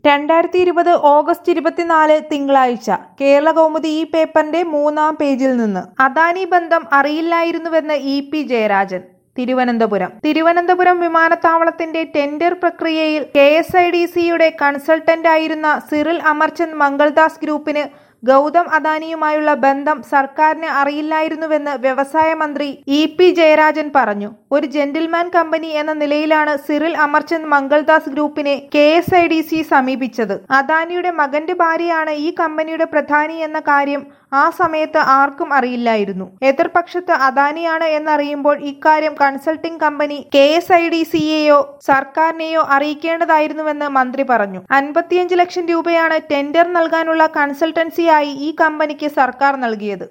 രണ്ടായിരത്തി ഇരുപത് ഓഗസ്റ്റ് ഇരുപത്തിനാല് തിങ്കളാഴ്ച കേരള കൗമുദി ഈ പേപ്പറിന്റെ മൂന്നാം പേജിൽ നിന്ന് അദാനി ബന്ധം അറിയില്ലായിരുന്നുവെന്ന് ഇ പി ജയരാജൻ തിരുവനന്തപുരം തിരുവനന്തപുരം വിമാനത്താവളത്തിന്റെ ടെൻഡർ പ്രക്രിയയിൽ കെ എസ് ഐ ഡി സിയുടെ കൺസൾട്ടന്റായിരുന്ന സിറിൽ അമർചന്ദ് മംഗൾദാസ് ഗ്രൂപ്പിന് ഗൗതം അദാനിയുമായുള്ള ബന്ധം സർക്കാരിന് അറിയില്ലായിരുന്നുവെന്ന് വ്യവസായ മന്ത്രി ഇ പി ജയരാജൻ പറഞ്ഞു ഒരു ജെന്റിൽമാൻ കമ്പനി എന്ന നിലയിലാണ് സിറിൽ അമർചന്ദ് മംഗൾദാസ് ഗ്രൂപ്പിനെ K S I D C സമീപിച്ചത് അദാനിയുടെ മകന്റെ ഭാര്യയാണ് ഈ കമ്പനിയുടെ പ്രധാനി എന്ന കാര്യം ആ സമയത്ത് ആർക്കും അറിയില്ലായിരുന്നു എതിർപക്ഷത്ത് അദാനിയാണ് എന്നറിയുമ്പോൾ ഇക്കാര്യം consulting company K S I D സിയെയോ സർക്കാരിനെയോ അറിയിക്കേണ്ടതായിരുന്നുവെന്ന് മന്ത്രി പറഞ്ഞു അൻപത്തിയഞ്ച് ലക്ഷം രൂപയാണ് ടെൻഡർ നൽകാനുള്ള കൺസൾട്ടൻസിയായി ഈ കമ്പനിക്ക് സർക്കാർ നൽകിയത്